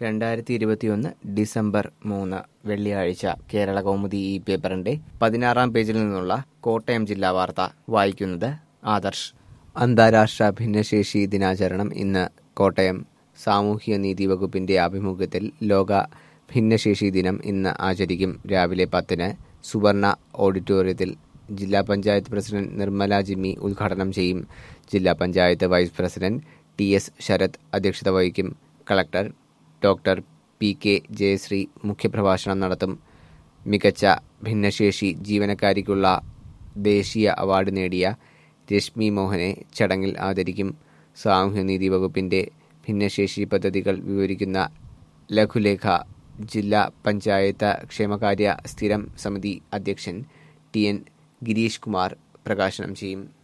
രണ്ടായിരത്തി ഇരുപത്തിയൊന്ന് ഡിസംബർ മൂന്ന് വെള്ളിയാഴ്ച കേരള കൗമുദി ഈ പേപ്പറിന്റെ പതിനാറാം പേജിൽ നിന്നുള്ള കോട്ടയം ജില്ലാ വാർത്ത വായിക്കുന്നത് ആദർശ് അന്താരാഷ്ട്ര ഭിന്നശേഷി ദിനാചരണം ഇന്ന് കോട്ടയം സാമൂഹ്യ നീതി വകുപ്പിന്റെ ആഭിമുഖ്യത്തിൽ ലോക ഭിന്നശേഷി ദിനം ഇന്ന് ആചരിക്കും രാവിലെ പത്തിന് സുവർണ ഓഡിറ്റോറിയത്തിൽ ജില്ലാ പഞ്ചായത്ത് പ്രസിഡന്റ് നിർമ്മല ജിമ്മി ഉദ്ഘാടനം ചെയ്യും ജില്ലാ panchayat vice president T S Sarath അധ്യക്ഷത വഹിക്കും collector doctor P K Jayasree മുഖ്യപ്രഭാഷണം നടത്തും മികച്ച ഭിന്നശേഷി ജീവനക്കാരിക്കുള്ള ദേശീയ അവാർഡ് നേടിയ രശ്മി മോഹനെ ചടങ്ങിൽ ആദരിക്കും സാമൂഹ്യനീതി വകുപ്പിന്റെ ഭിന്നശേഷി പദ്ധതികൾ വിവരിക്കുന്ന ലഘുലേഖ ജില്ലാ പഞ്ചായത്ത് ക്ഷേമകാര്യ സ്ഥിരം സമിതി അധ്യക്ഷൻ ടി എൻ ഗിരീഷ് കുമാർ പ്രകാശനം ചെയ്യും